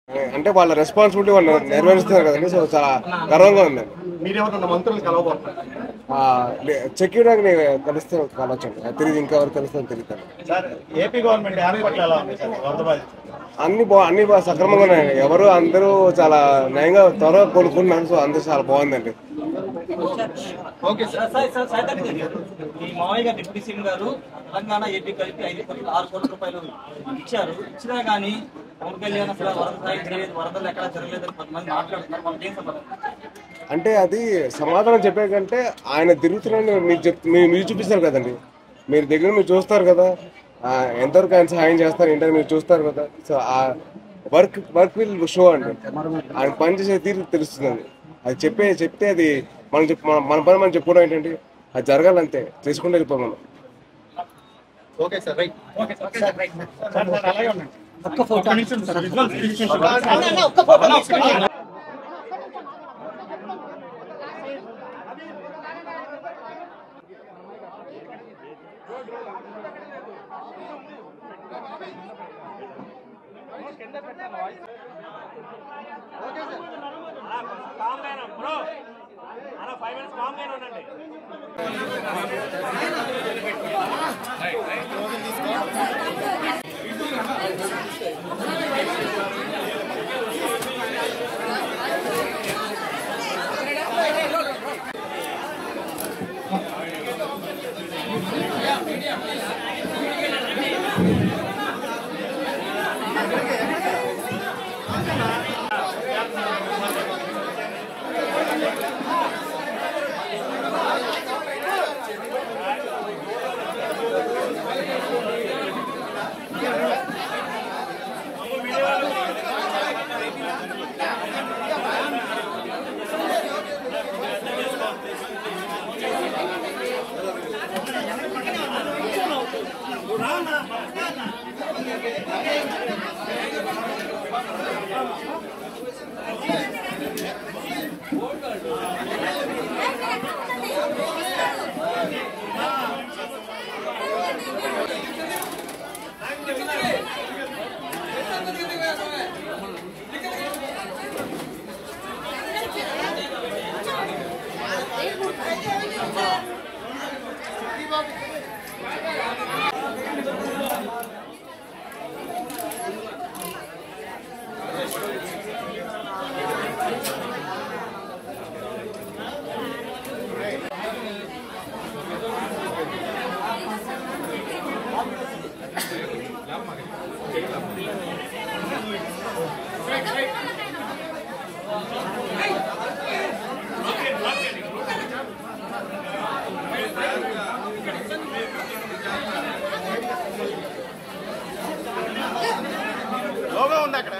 అంటే వాళ్ళ రెస్పాన్సిబిలిటీ వాళ్ళు నెరవేరుస్తున్నారు కదండి సో చాలా గర్వంగా ఉందండి మీరేమన్నా మంత్రులు కలవబోతున్నారు ఆ, లే- చెక్ ఇవ్వడానికి కలిస్తే కలవచ్చండి అది తెలియదు ఇంకా ఎవరు తెలుస్తుందో తెలియదు సార్ ఏపీ గవర్నమెంట్ ఏర్పాట్లు ఎలా ఉంది సార్ వరద బాధితులు అన్ని బా అన్ని బా సక్రమంగా ఉన్నాయండి ఎవరు అందరూ చాలా నయంగా త్వరగా కోలుకుంటున్నారు సో అందరూ చాలా బాగుందండి ఓకే సార్ సార్ సార్ సైతం ఈ మావయ్య గారు డిప్యూటీ సీఎం గారు తెలంగాణ ఏపీ కలిపి ఐదు కోట్లు ఆరు కోట్ల రూపాయలు ఇచ్చారు ఇచ్చినా కానీ పవన్ కళ్యాణ్ అసలు వరద సాయం చేయలేదు వరదలు ఎక్కడ జరగలేదని కొంతమంది మాట్లాడుతున్నారు మనకి ఏం సమాధానం అంటే అది సమాధానం చెప్పే కంటే ఆయన తిరుగుతున్నాడని మీకు చెప్ మీరు మీరు చూపిస్తారు కదండి మీరు దగ్గర మీరు చూస్తారు కదా ఆ, ఎంతవరకు ఆయన సహాయం చేస్తారు ఏంటని మీరు చూస్తారు కదా సో ఆ వర్క్ వర్క్ విల్ షో అండి ఆయన పని చేసే తీరు తెలుస్తుంది అది చెప్పే చెప్తే అది మనం చెప్ మన మన పని మనం చెప్పుకోవడం ఏంటంటే అది జరగాలంతే చేసుకుంటూ వెళ్ళిపోం మనం okay sir right okay sir right sir sir అలాగే ఉండండి ఒక్క ఫోటో లోగో ఉంది అక్కడ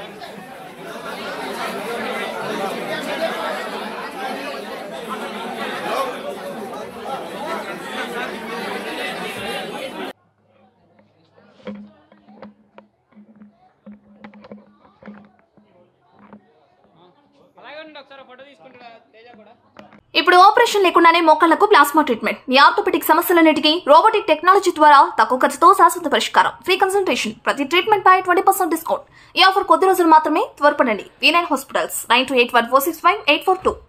ఇప్పుడు ఆపరేషన్ లేకుండానే మోకాళ్లకు ప్లాస్మా ట్రీట్మెంట్ మీ ఆర్థోపెటిక్ సమస్యలన్నిటికీ రోబోటిక్ టెక్నాలజీ ద్వారా తక్కువ ఖర్చుతో శాశ్వత పరిష్కారం ఫ్రీ కన్సల్టేషన్ ప్రతి ట్రీట్మెంట్ పై ట్వంటీ పర్సెంట్ డిస్కౌంట్ ఈ ఆఫర్ కొద్ది రోజులు మాత్రమే త్వరపడండి V nine hospitals nine two eight one four six five eight four two